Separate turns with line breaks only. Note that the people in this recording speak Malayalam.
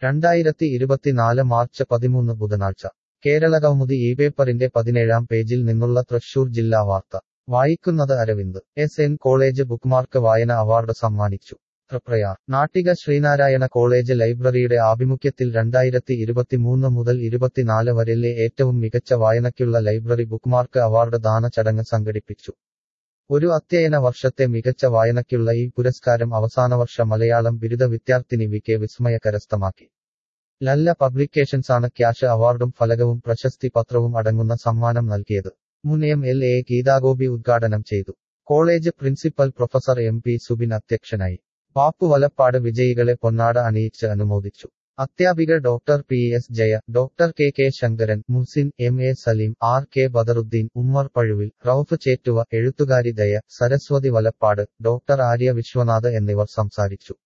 രണ്ടായിരത്തി ഇരുപത്തിനാല് മാർച്ച് പതിമൂന്ന് ബുധനാഴ്ച കേരളകൗമുദി ഈ പേപ്പറിന്റെ പതിനേഴാം പേജിൽ നിന്നുള്ള തൃശൂർ ജില്ലാ വാർത്ത വായിക്കുന്നത് Aravind S N college bookmark വായന അവാർഡ് സമ്മാനിച്ചു തൃപ്രയാർ നാട്ടിക ശ്രീനാരായണ കോളേജ് ലൈബ്രറിയുടെ ആഭിമുഖ്യത്തിൽ രണ്ടായിരത്തി ഇരുപത്തിമൂന്ന് മുതൽ ഇരുപത്തിനാല് വരെയിലെ ഏറ്റവും മികച്ച വായനയ്ക്കുള്ള ലൈബ്രറി ബുക്ക്മാർക്ക് അവാർഡ് ദാന ചടങ്ങ് സംഘടിപ്പിച്ചു ഒരു അധ്യയന വർഷത്തെ മികച്ച വായനയ്ക്കുള്ള ഈ പുരസ്കാരം അവസാനവർഷ മലയാളം ബിരുദ വിദ്യാർത്ഥിനി വി കെ വിസ്മയ കരസ്ഥമാക്കി ലല്ല പബ്ലിക്കേഷൻസാണ് ക്യാഷ് അവാർഡും ഫലകവും പ്രശസ്തി പത്രവും അടങ്ങുന്ന സമ്മാനം നൽകിയത് മുൻ എം എൽ എ ഗീതാഗോപി ഉദ്ഘാടനം ചെയ്തു college principal professor M P Subin അധ്യക്ഷനായി പാപ്പു വലപ്പാട് വിജയികളെ പൊന്നാട അണിയിച്ച് അനുമോദിച്ചു അധ്യാപിക doctor P S Jaya doctor K K Sankaran Musin M A Saleem R K Badaruddin Ummer Pazhuvil Rauf Chettuva എഴുത്തുകാരി ദയ സരസ്വതി വലപ്പാട് ഡോക്ടർ ആര്യ വിശ്വനാഥ് എന്നിവർ സംസാരിച്ചു